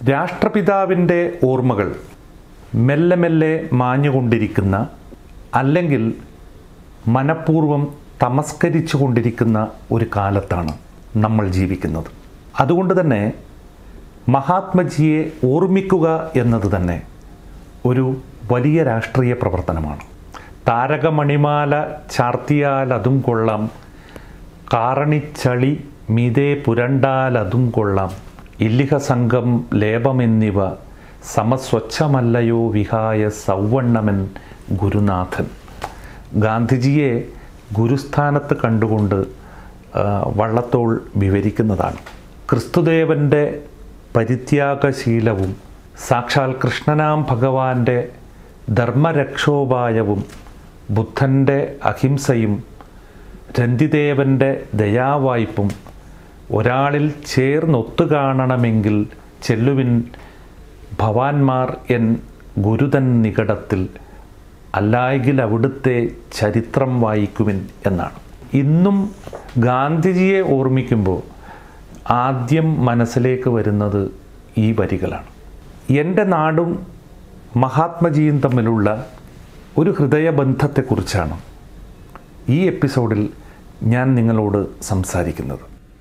രാഷ്ട്രപിതാവിൻ്റെ ഓർമ്മകൾ മെല്ലെ മെല്ലെ മാഞ്ഞുകൊണ്ടിരിക്കുന്ന അല്ലെങ്കിൽ മനഃപൂർവ്വം തമസ്കരിച്ചു കൊണ്ടിരിക്കുന്ന ഒരു കാലത്താണ് നമ്മൾ ജീവിക്കുന്നത് അതുകൊണ്ട് തന്നെ മഹാത്മജിയെ ഓർമ്മിക്കുക എന്നത് തന്നെ ഒരു വലിയ രാഷ്ട്രീയ പ്രവർത്തനമാണ് താരകമണിമാല ചാർത്തിയാൽ അതും കൊള്ളാം കാറണിച്ചളി മിതേ പുരണ്ടാൽ അതും കൊള്ളാം ഇല്ലിഹ സംഘം ലേപമെന്നിവ സമസ്വച്ഛമല്ലയോ വിഹായ സൗവണ്ണമൻ ഗുരുനാഥൻ ഗാന്ധിജിയെ ഗുരുസ്ഥാനത്ത് കണ്ടുകൊണ്ട് ആ, വള്ളത്തോൾ വിവരിക്കുന്നതാണ് ക്രിസ്തുദേവൻ്റെ പരിത്യാഗശീലവും സാക്ഷാൽ കൃഷ്ണനാം ഭഗവാന്റെ ധർമ്മരക്ഷോപായവും ബുദ്ധൻ്റെ അഹിംസയും രന്തിദേവൻ്റെ ദയാവായ്പും ഒരാളിൽ ചേർന്നൊത്തു കാണണമെങ്കിൽ ചെല്ലുവിൻ ഭവാൻമാർ എൻ ഗുരുതൻ നികടത്തിൽ അല്ലായെങ്കിൽ അവിടുത്തെ ചരിത്രം വായിക്കുവിൻ എന്നാണ് ഇന്നും ഗാന്ധിജിയെ ഓർമ്മിക്കുമ്പോൾ ആദ്യം മനസ്സിലേക്ക് വരുന്നത് ഈ വരികളാണ് എൻ്റെ നാടും മഹാത്മജിയും തമ്മിലുള്ള ഒരു ഹൃദയബന്ധത്തെക്കുറിച്ചാണ് ഈ എപ്പിസോഡിൽ ഞാൻ നിങ്ങളോട് സംസാരിക്കുന്നത്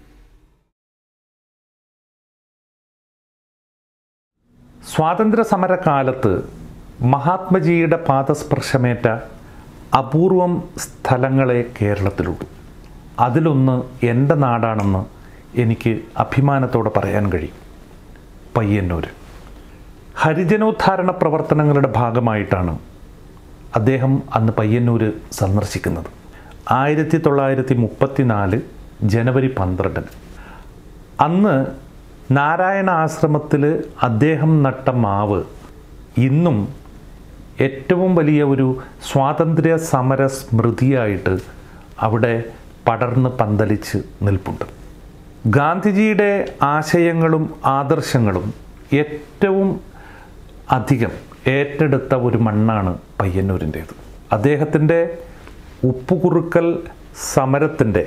സ്വാതന്ത്ര്യ സമരകാലത്ത് മഹാത്മജിയുടെ പാദസ്പർശമേറ്റ അപൂർവം സ്ഥലങ്ങളെ കേരളത്തിലുള്ളൂ അതിലൊന്ന് എൻ്റെ നാടാണെന്ന് എനിക്ക് അഭിമാനത്തോടെ പറയാൻ കഴിയും പയ്യന്നൂർ ഹരിജനോദ്ധാരണ പ്രവർത്തനങ്ങളുടെ ഭാഗമായിട്ടാണ് അദ്ദേഹം അന്ന് പയ്യന്നൂർ സന്ദർശിക്കുന്നത് ആയിരത്തി തൊള്ളായിരത്തി മുപ്പത്തിനാല് ജനുവരി പന്ത്രണ്ടിന് അന്ന് നാരായണ ആശ്രമത്തിൽ അദ്ദേഹം നട്ട മാവ് ഇന്നും ഏറ്റവും വലിയ ഒരു സ്വാതന്ത്ര്യ സമര സ്മൃതിയായിട്ട് അവിടെ പടർന്ന് പന്തലിച്ച് നിൽപ്പുണ്ട് ഗാന്ധിജിയുടെ ആശയങ്ങളും ആദർശങ്ങളും ഏറ്റവും അധികം ഏറ്റെടുത്ത ഒരു മണ്ണാണ് പയ്യന്നൂരിൻ്റേത് അദ്ദേഹത്തിൻ്റെ ഉപ്പുകുറുക്കൽ സമരത്തിൻ്റെ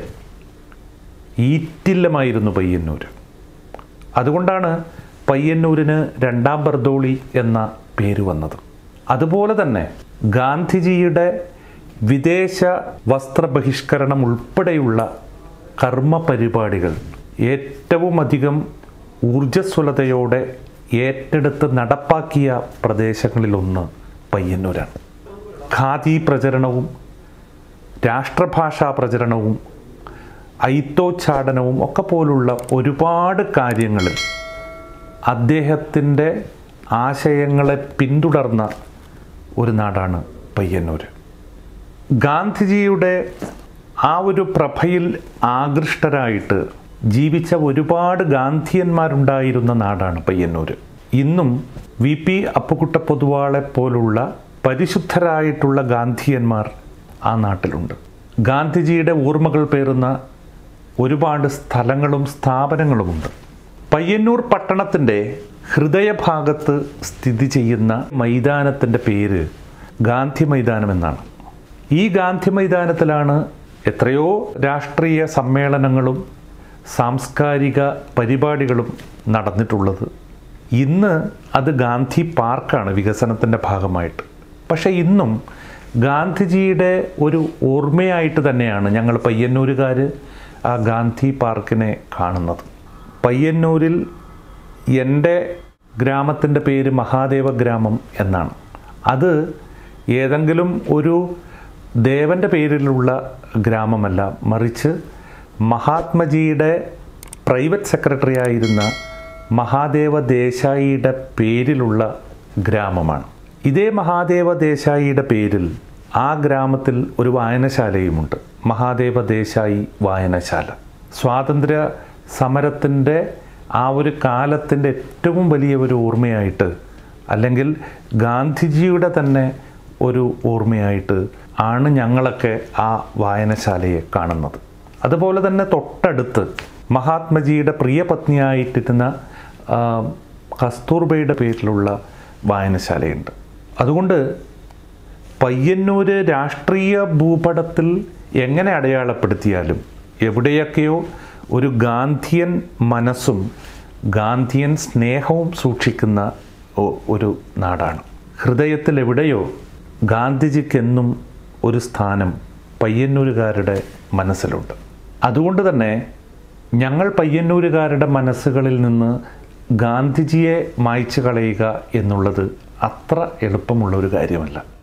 ഈറ്റില്ലമായിരുന്നു പയ്യന്നൂർ അതുകൊണ്ടാണ് പയ്യന്നൂരിന് രണ്ടാം ബർദോളി എന്ന പേര് വന്നത് അതുപോലെ തന്നെ ഗാന്ധിജിയുടെ വിദേശ വസ്ത്രബഹിഷ്കരണം ഉൾപ്പെടെയുള്ള കർമ്മ പരിപാടികൾ ഏറ്റവും അധികം ഊർജ്ജസ്വലതയോടെ ഏറ്റെടുത്ത് നടപ്പാക്കിയ പ്രദേശങ്ങളിലൊന്ന് പയ്യന്നൂരാണ് ഖാദി പ്രചരണവും രാഷ്ട്രഭാഷാ പ്രചരണവും ഐത്തോച്ചാടനവും ഒക്കെ പോലുള്ള ഒരുപാട് കാര്യങ്ങൾ അദ്ദേഹത്തിൻ്റെ ആശയങ്ങളെ പിന്തുടർന്ന ഒരു നാടാണ് പയ്യന്നൂർ ഗാന്ധിജിയുടെ ആ ഒരു പ്രഭയിൽ ആകൃഷ്ടരായിട്ട് ജീവിച്ച ഒരുപാട് ഗാന്ധിയന്മാരുണ്ടായിരുന്ന നാടാണ് പയ്യന്നൂർ ഇന്നും വി പി അപ്പുക്കുട്ട പൊതുവാളെ പോലുള്ള പരിശുദ്ധരായിട്ടുള്ള ഗാന്ധിയന്മാർ ആ നാട്ടിലുണ്ട് ഗാന്ധിജിയുടെ ഓർമ്മകൾ പേറുന്ന ഒരുപാട് സ്ഥലങ്ങളും സ്ഥാപനങ്ങളുമുണ്ട് പയ്യന്നൂർ പട്ടണത്തിൻ്റെ ഹൃദയഭാഗത്ത് സ്ഥിതി ചെയ്യുന്ന മൈതാനത്തിൻ്റെ പേര് ഗാന്ധി മൈതാനം എന്നാണ് ഈ ഗാന്ധി മൈതാനത്തിലാണ് എത്രയോ രാഷ്ട്രീയ സമ്മേളനങ്ങളും സാംസ്കാരിക പരിപാടികളും നടന്നിട്ടുള്ളത് ഇന്ന് അത് ഗാന്ധി പാർക്കാണ് വികസനത്തിൻ്റെ ഭാഗമായിട്ട് പക്ഷേ ഇന്നും ഗാന്ധിജിയുടെ ഒരു ഓർമ്മയായിട്ട് തന്നെയാണ് ഞങ്ങൾ പയ്യന്നൂരുകാർ ആ ഗാന്ധി പാർക്കിനെ കാണുന്നത് പയ്യന്നൂരിൽ എൻ്റെ ഗ്രാമത്തിൻ്റെ പേര് മഹാദേവ ഗ്രാമം എന്നാണ് അത് ഏതെങ്കിലും ഒരു ദേവൻ്റെ പേരിലുള്ള ഗ്രാമമല്ല മറിച്ച് മഹാത്മജിയുടെ പ്രൈവറ്റ് സെക്രട്ടറി ആയിരുന്ന മഹാദേവ ദേശായിയുടെ പേരിലുള്ള ഗ്രാമമാണ് ഇതേ മഹാദേവ ദേശായിയുടെ പേരിൽ ആ ഗ്രാമത്തിൽ ഒരു വായനശാലയുമുണ്ട് മഹാദേവ ദേശായി വായനശാല സ്വാതന്ത്ര്യ സമരത്തിൻ്റെ ആ ഒരു കാലത്തിൻ്റെ ഏറ്റവും വലിയ ഒരു ഓർമ്മയായിട്ട് അല്ലെങ്കിൽ ഗാന്ധിജിയുടെ തന്നെ ഒരു ഓർമ്മയായിട്ട് ആണ് ഞങ്ങളൊക്കെ ആ വായനശാലയെ കാണുന്നത് അതുപോലെ തന്നെ തൊട്ടടുത്ത് മഹാത്മജിയുടെ പ്രിയ പത്നിയായിട്ടിരുന്ന ആ, കസ്തൂർബയുടെ പേരിലുള്ള വായനശാലയുണ്ട് അതുകൊണ്ട് പയ്യന്നൂര് രാഷ്ട്രീയ ഭൂപടത്തിൽ എങ്ങനെ അടയാളപ്പെടുത്തിയാലും എവിടെയൊക്കെയോ ഒരു ഗാന്ധിയൻ മനസ്സും ഗാന്ധിയൻ സ്നേഹവും സൂക്ഷിക്കുന്ന ഒ- ഒരു നാടാണ് ഹൃദയത്തിൽ എവിടെയോ ഗാന്ധിജിക്കെന്നും ഒരു സ്ഥാനം പയ്യന്നൂരുകാരുടെ മനസ്സിലുണ്ട് അതുകൊണ്ട് തന്നെ ഞങ്ങൾ പയ്യന്നൂരുകാരുടെ മനസ്സുകളിൽ നിന്ന് ഗാന്ധിജിയെ മായ്ച്ചു കളയുക എന്നുള്ളത് അത്ര എളുപ്പമുള്ള ഒരു കാര്യമല്ല